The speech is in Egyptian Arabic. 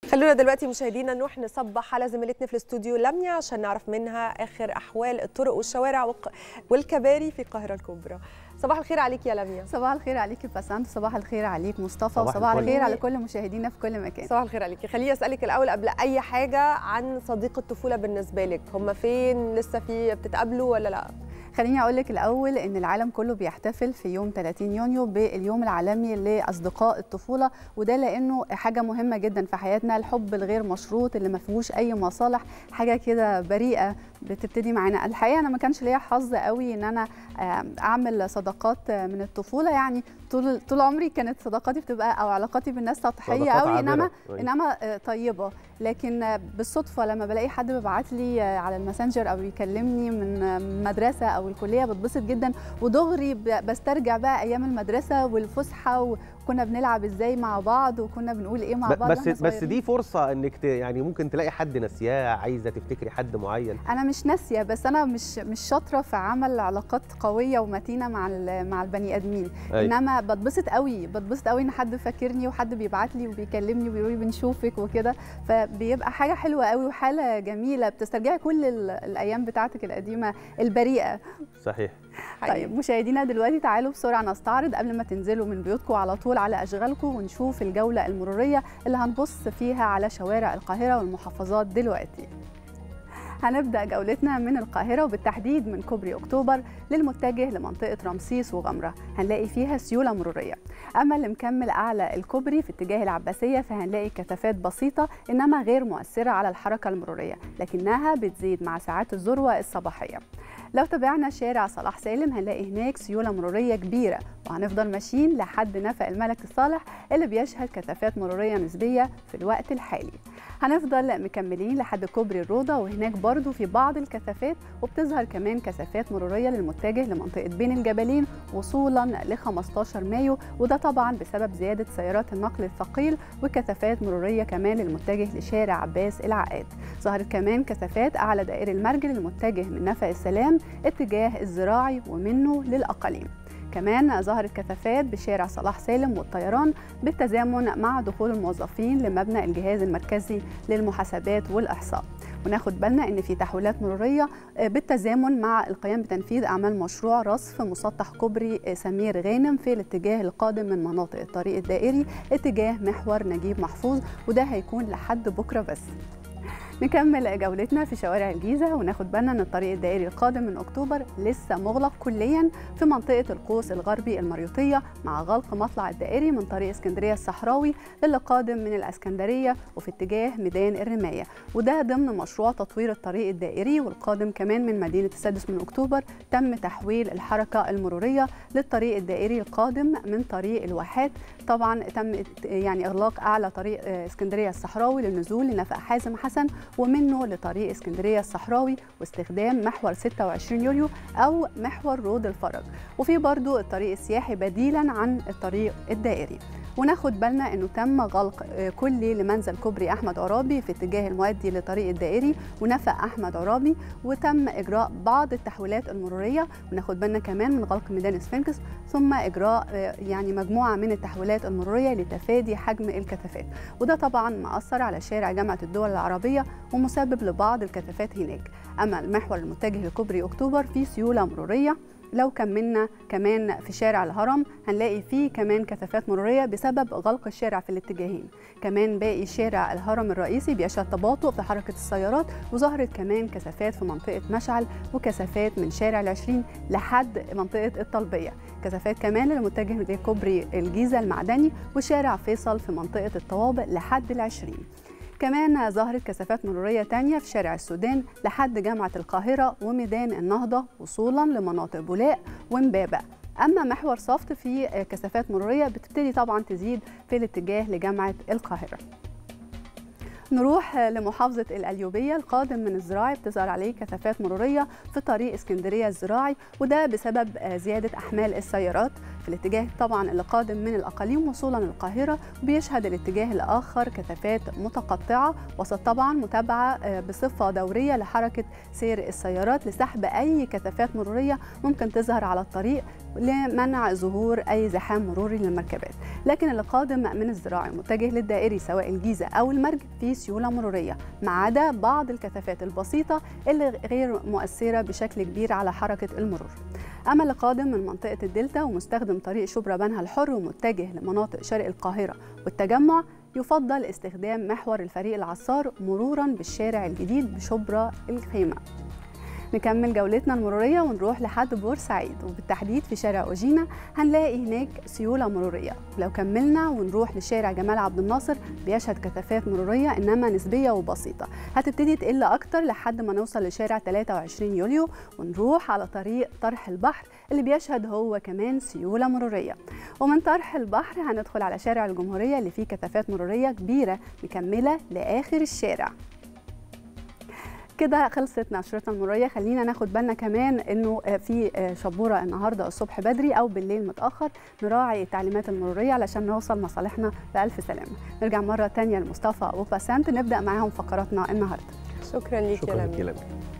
خلونا دلوقتي مشاهدينا نروح نصبح على زميلتنا في الاستوديو لميا عشان نعرف منها اخر احوال الطرق والشوارع والق- والكباري في القاهره الكبرى صباح الخير عليك يا لميا صباح الخير عليك بسنت صباح الخير عليك مصطفى صباح وصباح الفل. الخير على كل مشاهدينا في كل مكان صباح الخير عليكي خليني اسالك الاول قبل اي حاجه عن صديق الطفوله بالنسبه لك هم فين لسه في بتتقابلوا ولا لا خليني اقول لك الاول ان العالم كله بيحتفل في يوم 30 يونيو باليوم العالمي لاصدقاء الطفوله وده لانه حاجه مهمه جدا في حياتنا الحب الغير مشروط اللي ما فيهوش اي مصالح حاجه كده بريئه بتبتدي معانا الحقيقه انا ما كانش ليا حظ قوي ان انا آم، اعمل صداقات من الطفوله يعني طول طول عمري كانت صداقاتي بتبقى او علاقاتي بالناس سطحيه صداقات قوي عابرة. انما أيوة. انما آه، طيبه لكن آه، بالصدفه لما بلاقي حد بيبعت لي آه، على الماسنجر او يكلمني من آه، من المدرسه او الكليه بتبسط جدا ودغري ب- بسترجع بقى ايام المدرسه والفسحه وكنا بنلعب ازاي مع بعض وكنا بنقول ايه مع ب- بعض بس واحنا بس صغيرين. دي فرصه انك ت... يعني ممكن تلاقي حد نسياه عايزه تفتكري حد معين انا مش ناسيه بس انا مش مش شاطره في عمل علاقات قويه ومتينه مع ال- مع البني ادمين أيوة. انما بتبسط قوي بتبسط قوي ان حد فاكرني وحد بيبعت لي وبيكلمني وبيقول لي بنشوفك وكده فبيبقى حاجه حلوه قوي وحاله جميله بتسترجعي كل ال- الايام بتاعتك القديمه البريئه صحيح طيب مشاهدينا دلوقتي تعالوا بسرعه نستعرض قبل ما تنزلوا من بيوتكم على طول على اشغالكم ونشوف الجوله المروريه اللي هنبص فيها على شوارع القاهره والمحافظات دلوقتي هنبدا جولتنا من القاهره وبالتحديد من كوبري اكتوبر للمتجه لمنطقه رمسيس وغمره هنلاقي فيها سيوله مروريه اما اللي مكمل اعلى الكوبري في اتجاه العباسيه فهنلاقي كثافات بسيطه انما غير مؤثره على الحركه المروريه لكنها بتزيد مع ساعات الذروه الصباحيه لو تابعنا شارع صلاح سالم هنلاقي هناك سيوله مروريه كبيره وهنفضل ماشيين لحد نفق الملك الصالح اللي بيشهد كثافات مروريه نسبيه في الوقت الحالي هنفضل مكملين لحد كوبري الروضه وهناك برضو في بعض الكثافات وبتظهر كمان كثافات مروريه للمتجه لمنطقه بين الجبلين وصولا ل 15 مايو وده طبعا بسبب زياده سيارات النقل الثقيل وكثافات مروريه كمان للمتجه لشارع عباس العقاد ظهرت كمان كثافات اعلى دائري المرج للمتجه من نفق السلام اتجاه الزراعي ومنه للاقاليم كمان ظهرت كثافات بشارع صلاح سالم والطيران بالتزامن مع دخول الموظفين لمبنى الجهاز المركزي للمحاسبات والإحصاء وناخد بالنا ان في تحويلات مروريه آه، بالتزامن مع القيام بتنفيذ اعمال مشروع رصف مسطح كوبري آه، سمير غانم في الاتجاه القادم من مناطق الطريق الدائري اتجاه محور نجيب محفوظ وده هيكون لحد بكره بس نكمل جولتنا في شوارع الجيزة وناخد بالنا ان الطريق الدائري القادم من اكتوبر لسه مغلق كليا في منطقة القوس الغربي المريوطية مع غلق مطلع الدائري من طريق اسكندرية الصحراوي للي قادم من الاسكندرية وفي اتجاه ميدان الرماية وده ضمن مشروع تطوير الطريق الدائري والقادم كمان من مدينة السادس من اكتوبر تم تحويل الحركة المرورية للطريق الدائري القادم من طريق الواحات طبعا تم يعني اغلاق اعلى طريق آه، اسكندريه الصحراوي للنزول لنفق حازم حسن ومنه لطريق اسكندريه الصحراوي واستخدام محور 26 يوليو او محور رود الفرج وفي برضو الطريق السياحي بديلا عن الطريق الدائري وناخد بالنا انه تم غلق آه، كلي لمنزل كوبري احمد عرابي في اتجاه المؤدي لطريق الدائري ونفق احمد عرابي وتم اجراء بعض التحويلات المروريه وناخد بالنا كمان من غلق ميدان سفنكس ثم اجراء آه، يعني مجموعه من التحويلات المروريه لتفادي حجم الكثافات وده طبعا مأثر على شارع جامعه الدول العربيه ومسبب لبعض الكثافات هناك اما المحور المتجه لكوبري اكتوبر فيه سيوله مروريه لو كملنا كمان في شارع الهرم هنلاقي فيه كمان كثافات مروريه بسبب غلق الشارع في الاتجاهين كمان باقي شارع الهرم الرئيسي بيشهد تباطؤ في حركه السيارات وظهرت كمان كثافات في منطقه مشعل وكثافات من شارع العشرين لحد منطقه الطلبيه كثافات كمان للمتجه لكوبري الجيزه المعدني وشارع فيصل في منطقه الطوابق لحد العشرين كمان ظهرت كثافات مرورية تانية في شارع السودان لحد جامعة القاهرة وميدان النهضة وصولا لمناطق بولاق ومبابة أما محور صفت فيه كثافات مرورية بتبتدي طبعا تزيد في الاتجاه لجامعة القاهرة نروح لمحافظة القليوبية القادم من الزراعي بتظهر عليه كثافات مرورية في طريق اسكندرية الزراعي وده بسبب زيادة أحمال السيارات في الاتجاه طبعا اللي قادم من الأقاليم وصولا للقاهرة وبيشهد الاتجاه الآخر كثافات متقطعة وسط طبعا متابعة بصفة دورية لحركة سير السيارات لسحب أي كثافات مرورية ممكن تظهر على الطريق لمنع ظهور أي زحام مروري للمركبات لكن اللي قادم من الزراعي متجه للدائري سواء الجيزة أو المرج في سيولة مرورية ما عدا بعض الكثافات البسيطة اللي غير مؤثرة بشكل كبير على حركة المرور أما اللي قادم من منطقة الدلتا ومستخدم طريق شبرا بنها الحر ومتجه لمناطق شرق القاهرة والتجمع يفضل استخدام محور الفريق العصار مرورا بالشارع الجديد بشبرا الخيمة نكمل جولتنا المرورية ونروح لحد بورسعيد وبالتحديد في شارع أوجينا هنلاقي هناك سيولة مرورية لو كملنا ونروح لشارع جمال عبد الناصر بيشهد كثافات مرورية إنما نسبية وبسيطة هتبتدي تقل أكتر لحد ما نوصل لشارع 23 يوليو ونروح على طريق طرح البحر اللي بيشهد هو كمان سيولة مرورية ومن طرح البحر هندخل على شارع الجمهورية اللي فيه كثافات مرورية كبيرة مكملة لآخر الشارع كده خلصت نشرتنا المرورية خلينا ناخد بالنا كمان انه في شبورة النهاردة الصبح بدري او بالليل متأخر نراعي التعليمات المرورية علشان نوصل مصالحنا بألف سلامة نرجع مرة تانية لمصطفى وباسنت نبدأ معاهم فقراتنا النهاردة شكرا ليك شكرا يا لك يا لميا لميا